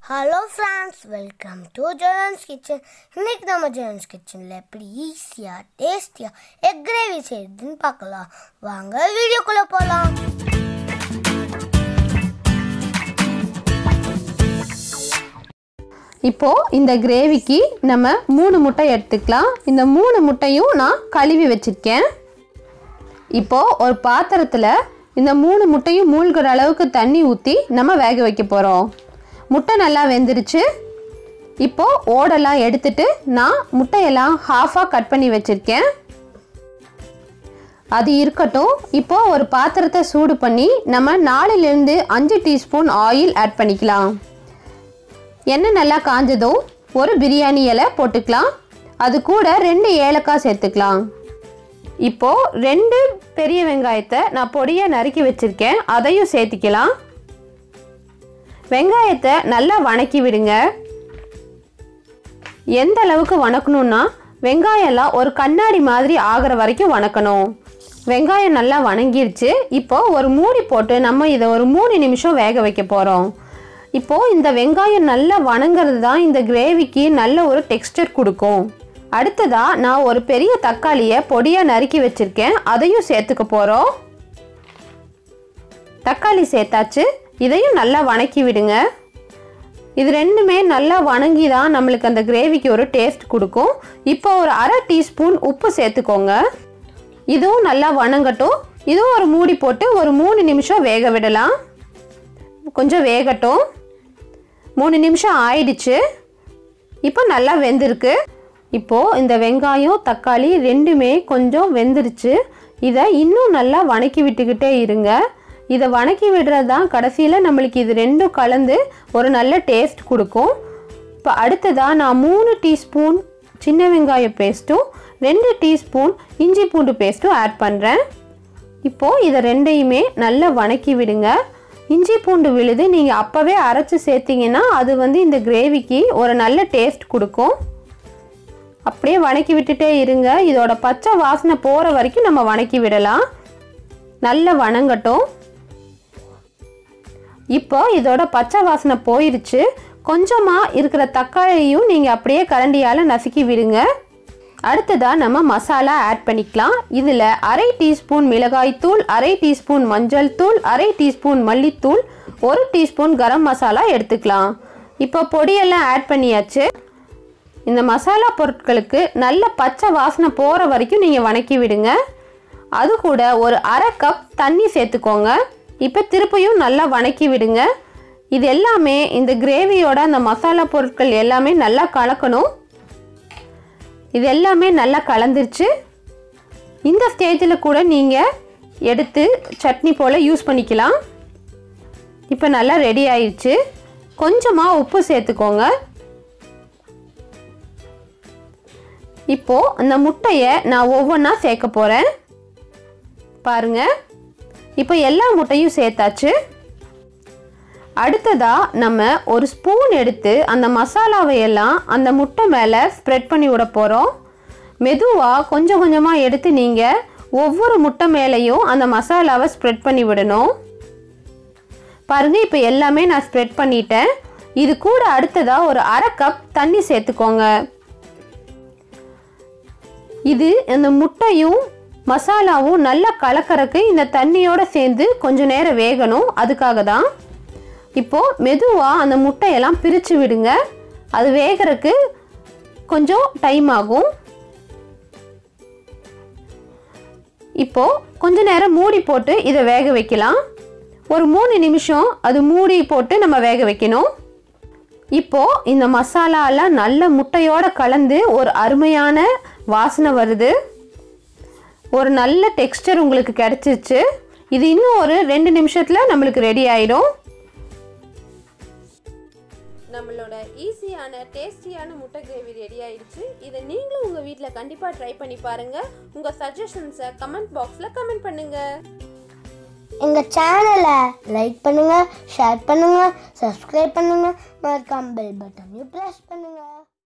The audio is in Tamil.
hello friends welcome to Jayan's kitchen இன்னைக்கு நம்ம ஜெயன்ஸ் கிச்சனில் எப்படி ஈஸியாக டேஸ்டியாக எக் கிரேவி செய்யுதுன்னு பார்க்கலாம் வாங்க வீடியோக்குள்ளே போகலாம் இப்போ இந்த கிரேவிக்கு நம்ம மூணு முட்டை எடுத்துக்கலாம் இந்த மூணு முட்டையும் நான் கழுவி வச்சிருக்கேன் இப்போ ஒரு பாத்திரத்தில் இந்த மூணு முட்டையும் மூழ்கிற அளவுக்கு தண்ணி ஊற்றி நம்ம வேக வைக்க போகிறோம் முட்டை நல்லா வெந்துருச்சு இப்போ ஓடெல்லாம் எடுத்துட்டு நான் முட்டையெல்லாம் ஹாஃபாக கட் பண்ணி வச்சுருக்கேன் அது இருக்கட்டும் இப்போ ஒரு பாத்திரத்தை சூடு பண்ணி நம்ம நாலுலேருந்து அஞ்சு டீஸ்பூன் ஆயில் ஆட் பண்ணிக்கலாம் எண்ணெய் நல்லா காஞ்சதும் ஒரு பிரியாணி இலை போட்டுக்கலாம் அது கூட ரெண்டு ஏலக்காய் சேர்த்துக்கலாம் இப்போ ரெண்டு பெரிய வெங்காயத்தை நான் பொடியாக நறுக்கி வச்சுருக்கேன் அதையும் சேர்த்திக்கலாம் வெங்காயத்தை நல்லா வணக்கி விடுங்க எந்த அளவுக்கு வணக்கணும்னா வெங்காயம்லாம் ஒரு கண்ணாடி மாதிரி ஆகிற வரைக்கும் வணக்கணும் வெங்காயம் நல்லா வணங்கிருச்சு இப்போ ஒரு மூடி போட்டு நம்ம இதை ஒரு மூணு நிமிஷம் வேக வைக்க போகிறோம் இப்போது இந்த வெங்காயம் நல்லா வணங்குறது தான் இந்த கிரேவிக்கு நல்ல ஒரு டெக்ஸ்டர் கொடுக்கும் அடுத்ததாக நான் ஒரு பெரிய தக்காளியை பொடியாக நறுக்கி வச்சுருக்கேன் அதையும் சேர்த்துக்க போகிறோம் தக்காளி சேர்த்தாச்சு இதையும் நல்லா வணக்கி விடுங்க இது ரெண்டுமே நல்லா வணங்கி தான் நம்மளுக்கு அந்த கிரேவிக்கு ஒரு டேஸ்ட் கொடுக்கும் இப்போ ஒரு அரை டீஸ்பூன் உப்பு சேர்த்துக்கோங்க இதுவும் நல்லா வணங்கட்டும் இதுவும் ஒரு மூடி போட்டு ஒரு மூணு நிமிஷம் வேக விடலாம் கொஞ்சம் வேகட்டும் மூணு நிமிஷம் ஆயிடுச்சு இப்போ நல்லா வெந்திருக்கு இப்போது இந்த வெங்காயம் தக்காளி ரெண்டுமே கொஞ்சம் வெந்துருச்சு இதை இன்னும் நல்லா வணக்கி விட்டுக்கிட்டே இருங்க இதை வணக்கி விடுறது தான் கடைசியில் நம்மளுக்கு இது ரெண்டும் கலந்து ஒரு நல்ல டேஸ்ட் கொடுக்கும் இப்போ அடுத்ததாக நான் மூணு டீஸ்பூன் சின்ன வெங்காய பேஸ்ட்டும் ரெண்டு டீஸ்பூன் இஞ்சி பூண்டு பேஸ்ட்டும் ஆட் பண்ணுறேன் இப்போது இதை ரெண்டையுமே நல்லா வணக்கி விடுங்க இஞ்சி பூண்டு விழுது நீங்கள் அப்போவே அரைச்சி சேர்த்திங்கன்னா அது வந்து இந்த கிரேவிக்கு ஒரு நல்ல டேஸ்ட் கொடுக்கும் அப்படியே வணக்கி விட்டுட்டே இருங்க இதோட பச்சை வாசனை போகிற வரைக்கும் நம்ம வணக்கி விடலாம் நல்லா வணங்கட்டும் இப்போ இதோட பச்சை வாசனை போயிருச்சு கொஞ்சமாக இருக்கிற தக்காளியும் நீங்கள் அப்படியே கரண்டியால் நசுக்கி விடுங்க அடுத்ததாக நம்ம மசாலா ஆட் பண்ணிக்கலாம் இதில் அரை டீஸ்பூன் மிளகாய்த்தூள் அரை டீஸ்பூன் மஞ்சள் தூள் அரை டீஸ்பூன் மல்லித்தூள் ஒரு டீஸ்பூன் கரம் மசாலா எடுத்துக்கலாம் இப்போ பொடியெல்லாம் ஆட் பண்ணியாச்சு இந்த மசாலா பொருட்களுக்கு நல்ல பச்சை வாசனை போகிற வரைக்கும் நீங்கள் வணக்கி விடுங்க அது கூட ஒரு அரை கப் தண்ணி சேர்த்துக்கோங்க இப்போ திருப்பியும் நல்லா வணக்கி விடுங்க இது எல்லாமே இந்த கிரேவியோட அந்த மசாலா பொருட்கள் எல்லாமே நல்லா கலக்கணும் இது எல்லாமே நல்லா கலந்துருச்சு இந்த ஸ்டேஜில் கூட நீங்கள் எடுத்து சட்னி போல் யூஸ் பண்ணிக்கலாம் இப்போ நல்லா ரெடி ஆயிடுச்சு கொஞ்சமாக உப்பு சேர்த்துக்கோங்க இப்போது அந்த முட்டையை நான் ஒவ்வொன்றா சேர்க்க போகிறேன் பாருங்க இப்போ எல்லா முட்டையும் சேர்த்தாச்சு அடுத்ததாக நம்ம ஒரு ஸ்பூன் எடுத்து அந்த மசாலாவை எல்லாம் அந்த முட்டை மேலே ஸ்ப்ரெட் பண்ணி விட போகிறோம் மெதுவாக கொஞ்சம் கொஞ்சமாக எடுத்து நீங்கள் ஒவ்வொரு முட்டை மேலேயும் அந்த மசாலாவை ஸ்ப்ரெட் பண்ணி விடணும் பாருங்கள் இப்போ எல்லாமே நான் ஸ்ப்ரெட் பண்ணிட்டேன் இது கூட அடுத்ததாக ஒரு அரை கப் தண்ணி சேர்த்துக்கோங்க இது இந்த முட்டையும் மசாலாவும் நல்லா கலக்கறக்கு இந்த தண்ணியோடு சேர்ந்து கொஞ்சம் நேரம் வேகணும் அதுக்காக தான் இப்போது மெதுவாக அந்த முட்டையெல்லாம் பிரித்து விடுங்க அது வேகிறதுக்கு கொஞ்சம் டைம் ஆகும் இப்போது கொஞ்ச நேரம் மூடி போட்டு இதை வேக வைக்கலாம் ஒரு மூணு நிமிஷம் அது மூடி போட்டு நம்ம வேக வைக்கணும் இப்போது இந்த மசாலாலாம் நல்ல முட்டையோடு கலந்து ஒரு அருமையான வாசனை வருது ஒரு நல்ல டெக்ஸ்டர் உங்களுக்கு கிடச்சிருச்சு இது இன்னும் ஒரு ரெண்டு நிமிஷத்தில் நம்மளுக்கு ரெடி ஆயிடும் நம்மளோட ஈஸியான டேஸ்டியான முட்டை கிரேவி ரெடி ஆயிடுச்சு இதை நீங்களும் உங்கள் வீட்டில் கண்டிப்பாக ட்ரை பண்ணி பாருங்கள் உங்கள் சஜஷன்ஸை கமெண்ட் பாக்ஸில் கமெண்ட் பண்ணுங்கள் எங்கள் சேனலை லைக் பண்ணுங்கள் ஷேர் பண்ணுங்கள் சப்ஸ்கிரைப் பண்ணுங்கள் மறக்காம பெல் பட்டனையும் ப்ரெஸ் பண்ணுங்கள்